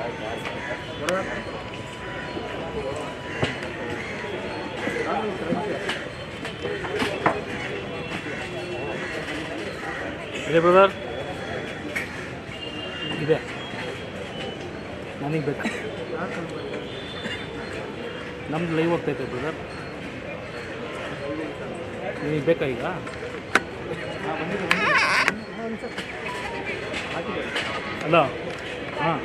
ಇದೆ ಬ್ರದರ್ ಇದೆ ನನಗೆ ಬೇಕು ನಮ್ದು ಲೈವ್ ಹೋಗ್ತೈತೆ ಬ್ರದರ್ ನಿಮಗೆ ಬೇಕಾ ಈಗ ಅಲ್ಲ ಹಾಂ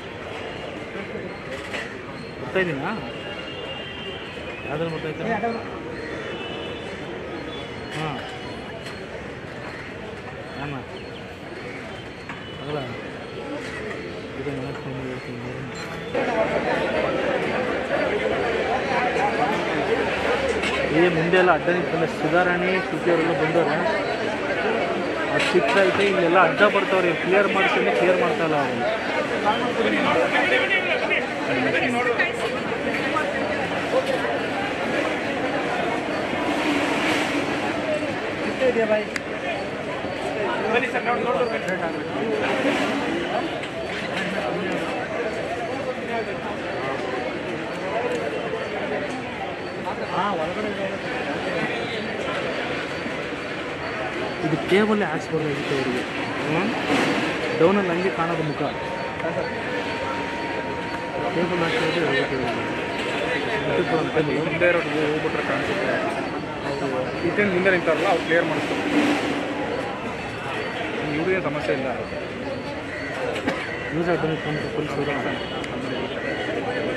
ಬರ್ತಾ ಇದ್ದೀನಾ ಯಾವ್ದ್ರಲ್ಲಿ ಬರ್ತಾ ಇದ್ದೀನಿ ಹಾಂ ಹಾಂ ಅಲ್ಲ ಇದು ಮನಸ್ಸು ಹೇಳ್ತೀನಿ ಈ ಮುಂದೆ ಎಲ್ಲ ಅಡ್ಡ ನಿಂತ್ಕೊಂಡೆ ಸುಧಾರಣೆ ಸುದ್ದಿಯವರೆಲ್ಲ ಬಂದವ್ರೆ ಅದು ಸಿಕ್ಸ್ ಐತೆ ಇಲ್ಲೆಲ್ಲ ಅಡ್ಡ ಬರ್ತಾವ್ರೆ ಕ್ಲಿಯರ್ ಮಾಡ್ತೀನಿ ಕ್ಲಿಯರ್ ಮಾಡ್ತಾ ಇಲ್ಲ ಅವರು ಇದು ಕೇಬಲ್ ಹಾಕ್ಸ್ಬೋದಾಗಿತ್ತು ಅವರಿಗೆ ಡೌನಲ್ಲಿ ಹಂಗೆ ಕಾಣೋದು ಮುಖ ಕೇಬಲ್ ಹಾಕಿರೋದು ಮುಂದೆ ಇರೋದು ಹೋಗ್ಬಿಟ್ರೆ ಕಾಣಿಸುತ್ತೆ ಇಟ್ಟೇನು ಮುಂದೆ ನಿಂತಾರಲ್ಲ ಅವ್ರು ಕ್ಲಿಯರ್ ಮಾಡಿಸ್ತಾರೆ ಇವ್ರಿಗೆ ಸಮಸ್ಯೆ ಇಲ್ಲ ಯೂಸ್ ಆಗ್ತಾನೆ ಫೋನ್ ಪೊಲೀಸರು